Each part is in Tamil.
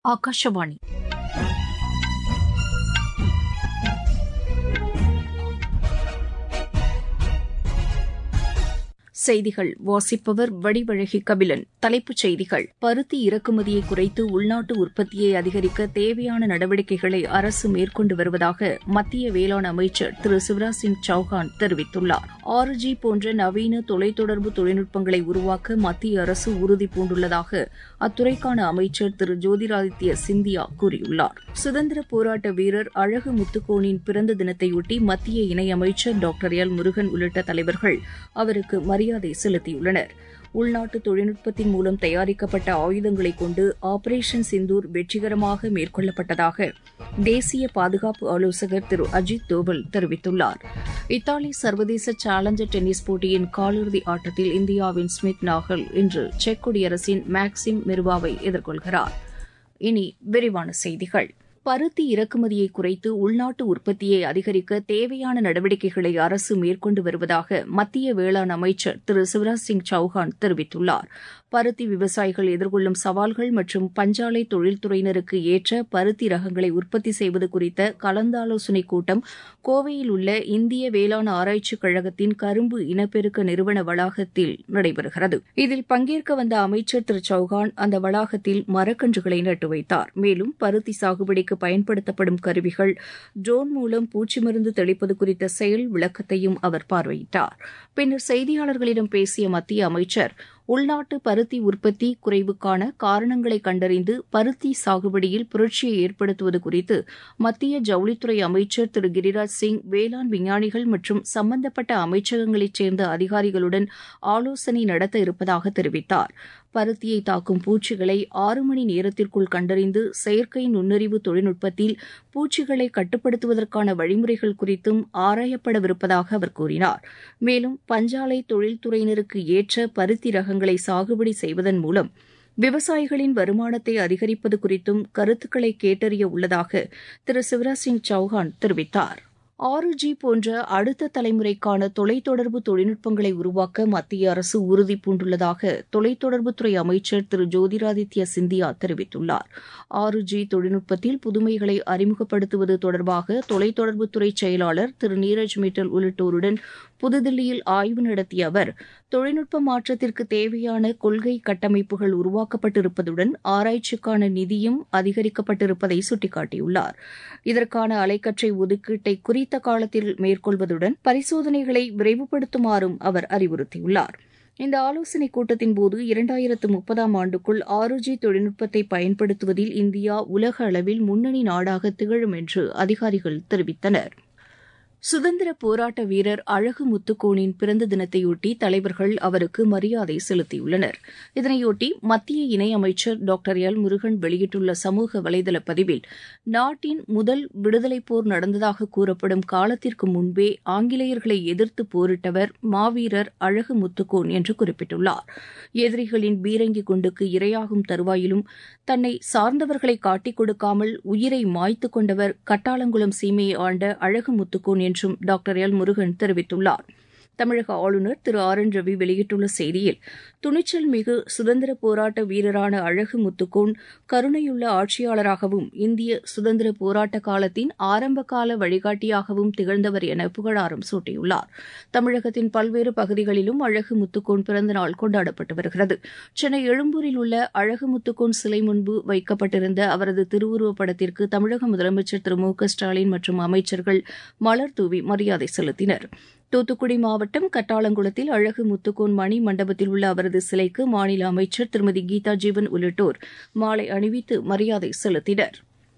ಆಕಾಶವಾಣಿ செய்திகள் வாசிப்பவர் வடிவழகி கபிலன் தலைப்புச் செய்திகள் பருத்தி இறக்குமதியை குறைத்து உள்நாட்டு உற்பத்தியை அதிகரிக்க தேவையான நடவடிக்கைகளை அரசு மேற்கொண்டு வருவதாக மத்திய வேளாண் அமைச்சர் திரு சிவராஜ் சிங் சௌஹான் தெரிவித்துள்ளார் ஆறு ஜி போன்ற நவீன தொலைத்தொடர்பு தொழில்நுட்பங்களை உருவாக்க மத்திய அரசு உறுதி பூண்டுள்ளதாக அத்துறைக்கான அமைச்சர் திரு ஜோதிராதித்ய சிந்தியா கூறியுள்ளார் சுதந்திர போராட்ட வீரர் அழகு முத்துக்கோனின் பிறந்த தினத்தையொட்டி மத்திய இணையமைச்சர் டாக்டர் எல் முருகன் உள்ளிட்ட தலைவர்கள் அவருக்கு மரியாதை செலுத்தியுள்ளனர் உள்நாட்டு தொழில்நுட்பத்தின் மூலம் தயாரிக்கப்பட்ட ஆயுதங்களை கொண்டு ஆபரேஷன் சிந்தூர் வெற்றிகரமாக மேற்கொள்ளப்பட்டதாக தேசிய பாதுகாப்பு ஆலோசகர் திரு அஜித் தோவல் தெரிவித்துள்ளார் இத்தாலி சர்வதேச சேலஞ்சர் டென்னிஸ் போட்டியின் காலிறுதி ஆட்டத்தில் இந்தியாவின் ஸ்மித் நாகல் இன்று செக் குடியரசின் மேக்சிம் மெருவாவை எதிர்கொள்கிறார் இனி விரிவான செய்திகள் பருத்தி இறக்குமதியை குறைத்து உள்நாட்டு உற்பத்தியை அதிகரிக்க தேவையான நடவடிக்கைகளை அரசு மேற்கொண்டு வருவதாக மத்திய வேளாண் அமைச்சர் திரு சிவராஜ் சிங் சௌஹான் தெரிவித்துள்ளார் பருத்தி விவசாயிகள் எதிர்கொள்ளும் சவால்கள் மற்றும் பஞ்சாலை தொழில்துறையினருக்கு ஏற்ற பருத்தி ரகங்களை உற்பத்தி செய்வது குறித்த கலந்தாலோசனைக் கூட்டம் கோவையில் உள்ள இந்திய வேளாண் ஆராய்ச்சிக் கழகத்தின் கரும்பு இனப்பெருக்க நிறுவன வளாகத்தில் நடைபெறுகிறது இதில் பங்கேற்க வந்த அமைச்சர் திரு சௌஹான் அந்த வளாகத்தில் மரக்கன்றுகளை நட்டு வைத்தார் மேலும் பருத்தி சாகுபடிக்கு பயன்படுத்தப்படும் கருவிகள் ட்ரோன் மூலம் பூச்சி மருந்து தெளிப்பது குறித்த செயல் விளக்கத்தையும் அவர் பார்வையிட்டார் பின்னர் செய்தியாளர்களிடம் பேசிய மத்திய அமைச்சர் உள்நாட்டு பருத்தி உற்பத்தி குறைவுக்கான காரணங்களை கண்டறிந்து பருத்தி சாகுபடியில் புரட்சியை ஏற்படுத்துவது குறித்து மத்திய ஜவுளித்துறை அமைச்சர் திரு கிரிராஜ் சிங் வேளாண் விஞ்ஞானிகள் மற்றும் சம்பந்தப்பட்ட அமைச்சகங்களைச் சேர்ந்த அதிகாரிகளுடன் ஆலோசனை நடத்த இருப்பதாக தெரிவித்தார் பருத்தியை தாக்கும் பூச்சிகளை ஆறு மணி நேரத்திற்குள் கண்டறிந்து செயற்கை நுண்ணறிவு தொழில்நுட்பத்தில் பூச்சிகளை கட்டுப்படுத்துவதற்கான வழிமுறைகள் குறித்தும் ஆராயப்படவிருப்பதாக அவர் கூறினார் மேலும் பஞ்சாலை தொழில்துறையினருக்கு ஏற்ற பருத்தி ரகங்களை சாகுபடி செய்வதன் மூலம் விவசாயிகளின் வருமானத்தை அதிகரிப்பது குறித்தும் கருத்துக்களை கேட்டறிய உள்ளதாக திரு சிவராஜ் சிங் சௌஹான் தெரிவித்தார் ஆறு ஜி போன்ற அடுத்த தலைமுறைக்கான தொலைத்தொடர்பு தொழில்நுட்பங்களை உருவாக்க மத்திய அரசு உறுதி பூண்டுள்ளதாக தொலைத்தொடர்புத்துறை அமைச்சர் திரு ஜோதிராதித்ய சிந்தியா தெரிவித்துள்ளார் ஆறு ஜி தொழில்நுட்பத்தில் புதுமைகளை அறிமுகப்படுத்துவது தொடர்பாக தொலைத்தொடர்புத்துறை செயலாளர் திரு நீரஜ் மிட்டல் உள்ளிட்டோருடன் புதுதில்லியில் ஆய்வு நடத்திய அவர் தொழில்நுட்ப மாற்றத்திற்கு தேவையான கொள்கை கட்டமைப்புகள் உருவாக்கப்பட்டிருப்பதுடன் ஆராய்ச்சிக்கான நிதியும் அதிகரிக்கப்பட்டிருப்பதை சுட்டிக்காட்டியுள்ளார் இதற்கான அலைக்கற்றை ஒதுக்கீட்டை குறித்த காலத்தில் மேற்கொள்வதுடன் பரிசோதனைகளை விரைவுபடுத்துமாறும் அவர் அறிவுறுத்தியுள்ளார் இந்த ஆலோசனைக் கூட்டத்தின் போது இரண்டாயிரத்து முப்பதாம் ஆண்டுக்குள் ஆறு ஜி தொழில்நுட்பத்தை பயன்படுத்துவதில் இந்தியா உலக அளவில் முன்னணி நாடாக திகழும் என்று அதிகாரிகள் தெரிவித்தனர் சுதந்திர போராட்ட வீரர் அழகு முத்துக்கோனின் பிறந்த தினத்தையொட்டி தலைவர்கள் அவருக்கு மரியாதை செலுத்தியுள்ளனர் இதனையொட்டி மத்திய இணையமைச்சர் டாக்டர் எல் முருகன் வெளியிட்டுள்ள சமூக வலைதள பதிவில் நாட்டின் முதல் விடுதலைப் போர் நடந்ததாக கூறப்படும் காலத்திற்கு முன்பே ஆங்கிலேயர்களை எதிர்த்து போரிட்டவர் மாவீரர் அழகு முத்துக்கோன் என்று குறிப்பிட்டுள்ளார் எதிரிகளின் பீரங்கி குண்டுக்கு இரையாகும் தருவாயிலும் தன்னை சார்ந்தவர்களை காட்டிக் கொடுக்காமல் உயிரை மாய்த்து கொண்டவர் கட்டாளங்குளம் சீமையை ஆண்ட அழகு முத்துக்கோன் என்றும் டாக்டர் எல் முருகன் தெரிவித்துள்ளார் தமிழக ஆளுநர் திரு ஆர் என் ரவி வெளியிட்டுள்ள செய்தியில் துணிச்சல் மிகு சுதந்திர போராட்ட வீரரான அழகு முத்துக்கோன் கருணையுள்ள ஆட்சியாளராகவும் இந்திய சுதந்திர போராட்ட காலத்தின் ஆரம்பகால வழிகாட்டியாகவும் திகழ்ந்தவர் என புகழாரம் சூட்டியுள்ளார் தமிழகத்தின் பல்வேறு பகுதிகளிலும் அழகு முத்துக்கோன் பிறந்த நாள் கொண்டாடப்பட்டு வருகிறது சென்னை எழும்பூரில் உள்ள அழகு முத்துக்கோன் சிலை முன்பு வைக்கப்பட்டிருந்த அவரது திருவுருவப் படத்திற்கு தமிழக முதலமைச்சர் திரு மு க ஸ்டாலின் மற்றும் அமைச்சர்கள் மலர் தூவி மரியாதை செலுத்தினர் தூத்துக்குடி மாவட்டம் கட்டாளங்குளத்தில் அழகு முத்துக்கோன் மணி மண்டபத்தில் உள்ள அவரது சிலைக்கு மாநில அமைச்சர் திருமதி கீதா ஜீவன் உள்ளிட்டோர் மாலை அணிவித்து மரியாதை செலுத்தினர்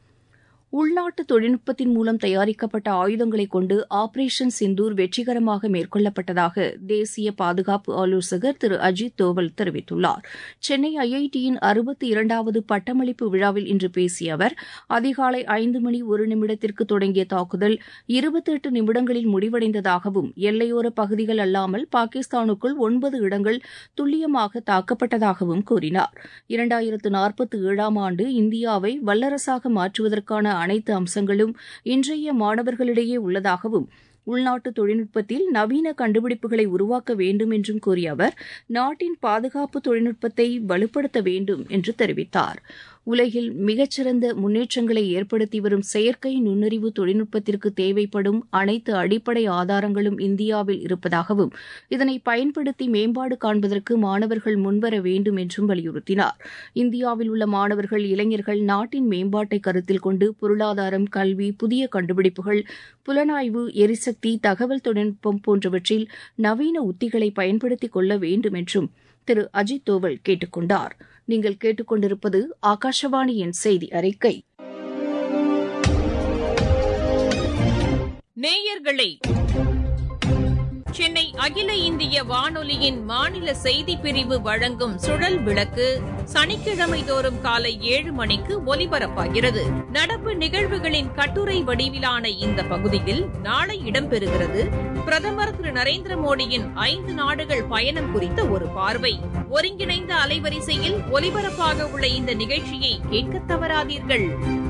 உள்நாட்டு தொழில்நுட்பத்தின் மூலம் தயாரிக்கப்பட்ட ஆயுதங்களை கொண்டு ஆபரேஷன் சிந்தூர் வெற்றிகரமாக மேற்கொள்ளப்பட்டதாக தேசிய பாதுகாப்பு ஆலோசகர் திரு அஜித் தோவல் தெரிவித்துள்ளார் சென்னை ஐஐடியின் அறுபத்தி இரண்டாவது பட்டமளிப்பு விழாவில் இன்று பேசிய அவர் அதிகாலை ஐந்து மணி ஒரு நிமிடத்திற்கு தொடங்கிய தாக்குதல் இருபத்தெட்டு நிமிடங்களில் முடிவடைந்ததாகவும் எல்லையோர பகுதிகள் அல்லாமல் பாகிஸ்தானுக்குள் ஒன்பது இடங்கள் துல்லியமாக தாக்கப்பட்டதாகவும் கூறினார் இரண்டாயிரத்து நாற்பத்தி ஏழாம் ஆண்டு இந்தியாவை வல்லரசாக மாற்றுவதற்கான அனைத்து அம்சங்களும் இன்றைய மாணவர்களிடையே உள்ளதாகவும் உள்நாட்டு தொழில்நுட்பத்தில் நவீன கண்டுபிடிப்புகளை உருவாக்க வேண்டும் என்றும் கூறிய அவர் நாட்டின் பாதுகாப்பு தொழில்நுட்பத்தை வலுப்படுத்த வேண்டும் என்று தெரிவித்தார் உலகில் மிகச்சிறந்த முன்னேற்றங்களை ஏற்படுத்தி வரும் செயற்கை நுண்ணறிவு தொழில்நுட்பத்திற்கு தேவைப்படும் அனைத்து அடிப்படை ஆதாரங்களும் இந்தியாவில் இருப்பதாகவும் இதனை பயன்படுத்தி மேம்பாடு காண்பதற்கு மாணவர்கள் முன்வர வேண்டும் என்றும் வலியுறுத்தினார் இந்தியாவில் உள்ள மாணவர்கள் இளைஞர்கள் நாட்டின் மேம்பாட்டை கருத்தில் கொண்டு பொருளாதாரம் கல்வி புதிய கண்டுபிடிப்புகள் புலனாய்வு எரிசக்தி தகவல் தொழில்நுட்பம் போன்றவற்றில் நவீன உத்திகளை பயன்படுத்திக் கொள்ள வேண்டும் என்றும் திரு அஜித் தோவல் கேட்டுக் கொண்டார் நீங்கள் கேட்டுக்கொண்டிருப்பது ஆகாஷவாணியின் செய்தி அறிக்கை நேயர்களே சென்னை அகில இந்திய வானொலியின் மாநில செய்திப் பிரிவு வழங்கும் சுழல் விளக்கு சனிக்கிழமை தோறும் காலை ஏழு மணிக்கு ஒலிபரப்பாகிறது நடப்பு நிகழ்வுகளின் கட்டுரை வடிவிலான இந்த பகுதியில் நாளை இடம்பெறுகிறது பிரதமர் திரு நரேந்திர மோடியின் ஐந்து நாடுகள் பயணம் குறித்த ஒரு பார்வை ஒருங்கிணைந்த அலைவரிசையில் ஒலிபரப்பாக உள்ள இந்த நிகழ்ச்சியை கேட்க தவறாதீர்கள்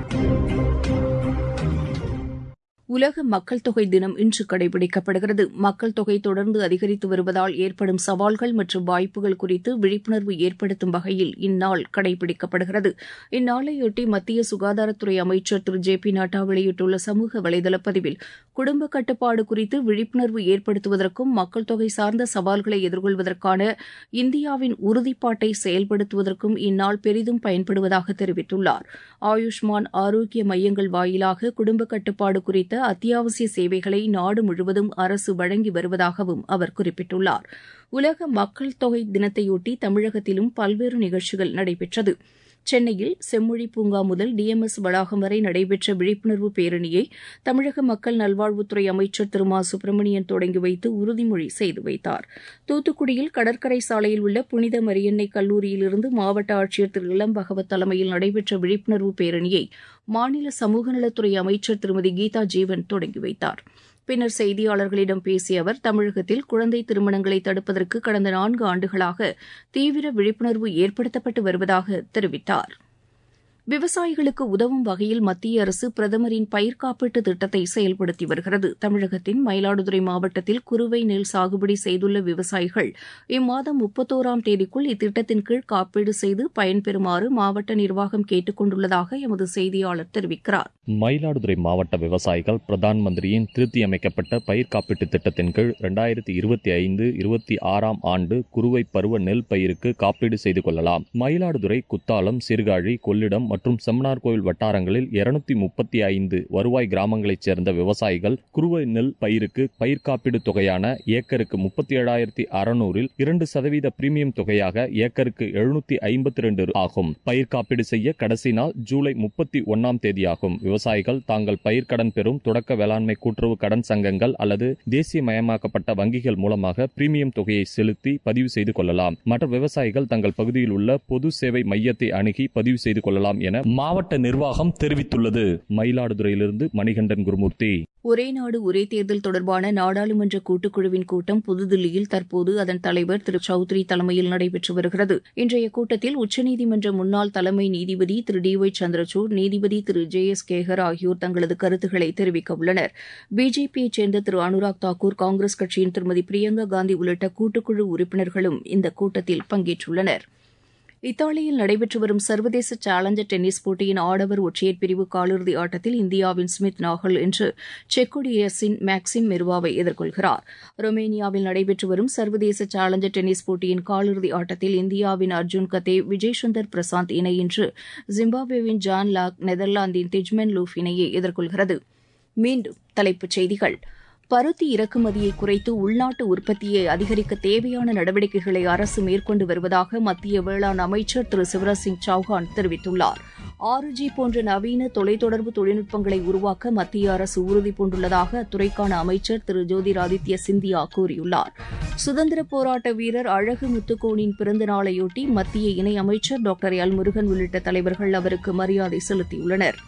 உலக மக்கள் தொகை தினம் இன்று கடைபிடிக்கப்படுகிறது மக்கள் தொகை தொடர்ந்து அதிகரித்து வருவதால் ஏற்படும் சவால்கள் மற்றும் வாய்ப்புகள் குறித்து விழிப்புணர்வு ஏற்படுத்தும் வகையில் இந்நாள் கடைபிடிக்கப்படுகிறது இந்நாளையொட்டி மத்திய சுகாதாரத்துறை அமைச்சர் திரு ஜே பி நட்டா வெளியிட்டுள்ள சமூக வலைதள பதிவில் குடும்ப கட்டுப்பாடு குறித்து விழிப்புணர்வு ஏற்படுத்துவதற்கும் மக்கள் தொகை சார்ந்த சவால்களை எதிர்கொள்வதற்கான இந்தியாவின் உறுதிப்பாட்டை செயல்படுத்துவதற்கும் இந்நாள் பெரிதும் பயன்படுவதாக தெரிவித்துள்ளார் ஆயுஷ்மான் ஆரோக்கிய மையங்கள் வாயிலாக குடும்ப கட்டுப்பாடு குறித்த அத்தியாவசிய சேவைகளை நாடு முழுவதும் அரசு வழங்கி வருவதாகவும் அவர் குறிப்பிட்டுள்ளார் உலக மக்கள் தொகை தினத்தையொட்டி தமிழகத்திலும் பல்வேறு நிகழ்ச்சிகள் நடைபெற்றது சென்னையில் செம்மொழி பூங்கா முதல் டிஎம்எஸ் வளாகம் வரை நடைபெற்ற விழிப்புணர்வு பேரணியை தமிழக மக்கள் நல்வாழ்வுத்துறை அமைச்சர் திரு மா சுப்பிரமணியன் தொடங்கி வைத்து உறுதிமொழி செய்து வைத்தார் தூத்துக்குடியில் கடற்கரை சாலையில் உள்ள புனித மரியன்னை கல்லூரியிலிருந்து மாவட்ட ஆட்சியர் திரு இளம் பகவத் தலைமையில் நடைபெற்ற விழிப்புணர்வு பேரணியை மாநில சமூக நலத்துறை அமைச்சர் திருமதி கீதா ஜீவன் தொடங்கி வைத்தார் பின்னர் செய்தியாளர்களிடம் பேசிய அவர் தமிழகத்தில் குழந்தை திருமணங்களை தடுப்பதற்கு கடந்த நான்கு ஆண்டுகளாக தீவிர விழிப்புணர்வு ஏற்படுத்தப்பட்டு வருவதாக தெரிவித்தார் விவசாயிகளுக்கு உதவும் வகையில் மத்திய அரசு பிரதமரின் பயிர் காப்பீட்டு திட்டத்தை செயல்படுத்தி வருகிறது தமிழகத்தின் மயிலாடுதுறை மாவட்டத்தில் குறுவை நெல் சாகுபடி செய்துள்ள விவசாயிகள் இம்மாதம் முப்பத்தோராம் தேதிக்குள் இத்திட்டத்தின் கீழ் காப்பீடு செய்து பயன்பெறுமாறு மாவட்ட நிர்வாகம் கேட்டுக் கொண்டுள்ளதாக எமது செய்தியாளர் தெரிவிக்கிறார் மயிலாடுதுறை மாவட்ட விவசாயிகள் பிரதான் மந்திரியின் திருத்தியமைக்கப்பட்ட பயிர் காப்பீட்டு திட்டத்தின் கீழ் இரண்டாயிரத்தி இருபத்தி ஐந்து இருபத்தி ஆறாம் ஆண்டு குறுவை பருவ நெல் பயிருக்கு காப்பீடு செய்து கொள்ளலாம் மயிலாடுதுறை குத்தாலம் சீர்காழி கொள்ளிடம் மற்றும் செம்மனார் கோவில் வட்டாரங்களில் இருநூத்தி முப்பத்தி ஐந்து வருவாய் கிராமங்களைச் சேர்ந்த விவசாயிகள் குறுவை நெல் பயிருக்கு பயிர் காப்பீடு தொகையான ஏக்கருக்கு முப்பத்தி ஏழாயிரத்தி அறுநூறில் இரண்டு சதவீத பிரீமியம் தொகையாக ஏக்கருக்கு எழுநூத்தி ஐம்பத்தி ரெண்டு ஆகும் பயிர் காப்பீடு செய்ய கடைசி நாள் ஜூலை முப்பத்தி ஒன்னாம் தேதியாகும் விவசாயிகள் தாங்கள் பயிர்க்கடன் பெறும் தொடக்க வேளாண்மை கூட்டுறவு கடன் சங்கங்கள் அல்லது தேசியமயமாக்கப்பட்ட வங்கிகள் மூலமாக பிரீமியம் தொகையை செலுத்தி பதிவு செய்து கொள்ளலாம் மற்ற விவசாயிகள் தங்கள் பகுதியில் உள்ள பொது சேவை மையத்தை அணுகி பதிவு செய்து கொள்ளலாம் என மாவட்ட நிர்வாகம் தெரிவித்துள்ளது மயிலாடுதுறையிலிருந்து மணிகண்டன் குருமூர்த்தி ஒரே நாடு ஒரே தேர்தல் தொடர்பான நாடாளுமன்ற கூட்டுக்குழுவின் கூட்டம் புதுதில்லியில் தற்போது அதன் தலைவர் திரு சௌத்ரி தலைமையில் நடைபெற்று வருகிறது இன்றைய கூட்டத்தில் உச்சநீதிமன்ற முன்னாள் தலைமை நீதிபதி திரு டி ஒய் சந்திரசூட் நீதிபதி திரு ஜே எஸ் கேகர் ஆகியோர் தங்களது கருத்துக்களை தெரிவிக்க உள்ளனர் பிஜேபியைச் சேர்ந்த திரு அனுராக் தாக்கூர் காங்கிரஸ் கட்சியின் திருமதி பிரியங்கா காந்தி உள்ளிட்ட கூட்டுக்குழு உறுப்பினர்களும் இந்த கூட்டத்தில் பங்கேற்றுள்ளனர் இத்தாலியில் நடைபெற்று வரும் சர்வதேச சேலஞ்சர் டென்னிஸ் போட்டியின் ஆடவர் ஒற்றையர் பிரிவு காலிறுதி ஆட்டத்தில் இந்தியாவின் ஸ்மித் நாகல் இன்று செக்கோடியஸின் மேக்சிம் மெருவாவை எதிர்கொள்கிறார் ரொமேனியாவில் நடைபெற்று வரும் சர்வதேச சேலஞ்சர் டென்னிஸ் போட்டியின் காலிறுதி ஆட்டத்தில் இந்தியாவின் அர்ஜுன் கத்தே விஜய் சுந்தர் பிரசாந்த் இணை இன்று ஜிம்பாப்வேவின் ஜான் லாக் நெதர்லாந்தின் திஜ்மென் லூஃப் இணையை எதிர்கொள்கிறது மீண்டும் தலைப்புச் செய்திகள் பருத்தி இறக்குமதியை குறைத்து உள்நாட்டு உற்பத்தியை அதிகரிக்க தேவையான நடவடிக்கைகளை அரசு மேற்கொண்டு வருவதாக மத்திய வேளாண் அமைச்சர் திரு சிவராஜ் சிங் சௌஹான் தெரிவித்துள்ளார் ஆறு ஜி போன்ற நவீன தொலைத்தொடர்பு தொழில்நுட்பங்களை உருவாக்க மத்திய அரசு உறுதிபூண்டுள்ளதாக அத்துறைக்கான அமைச்சர் திரு ஜோதிராதித்ய சிந்தியா கூறியுள்ளார் சுதந்திர போராட்ட வீரர் அழகு முத்துக்கோனின் பிறந்த நாளையொட்டி மத்திய இணையமைச்சர் டாக்டர் எல் முருகன் உள்ளிட்ட தலைவர்கள் அவருக்கு மரியாதை செலுத்தியுள்ளனர்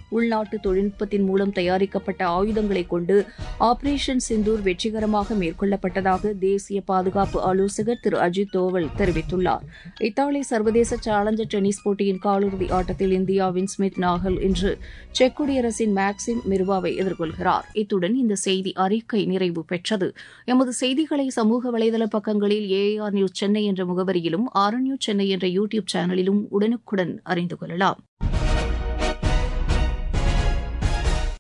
உள்நாட்டு தொழில்நுட்பத்தின் மூலம் தயாரிக்கப்பட்ட ஆயுதங்களை கொண்டு ஆபரேஷன் சிந்தூர் வெற்றிகரமாக மேற்கொள்ளப்பட்டதாக தேசிய பாதுகாப்பு ஆலோசகர் திரு அஜித் தோவல் தெரிவித்துள்ளார் இத்தாலி சர்வதேச சேலஞ்சர் டென்னிஸ் போட்டியின் காலிறுதி ஆட்டத்தில் இந்தியாவின் ஸ்மித் நாகல் இன்று செக் குடியரசின் மேக்சிம் மிர்வாவை எதிர்கொள்கிறார் இத்துடன் இந்த செய்தி அறிக்கை நிறைவு பெற்றது எமது செய்திகளை சமூக வலைதள பக்கங்களில் ஏஆர் நியூஸ் சென்னை என்ற முகவரியிலும் ஆர் நியூஸ் சென்னை என்ற யூ டியூப் சேனலிலும் உடனுக்குடன் அறிந்து கொள்ளலாம்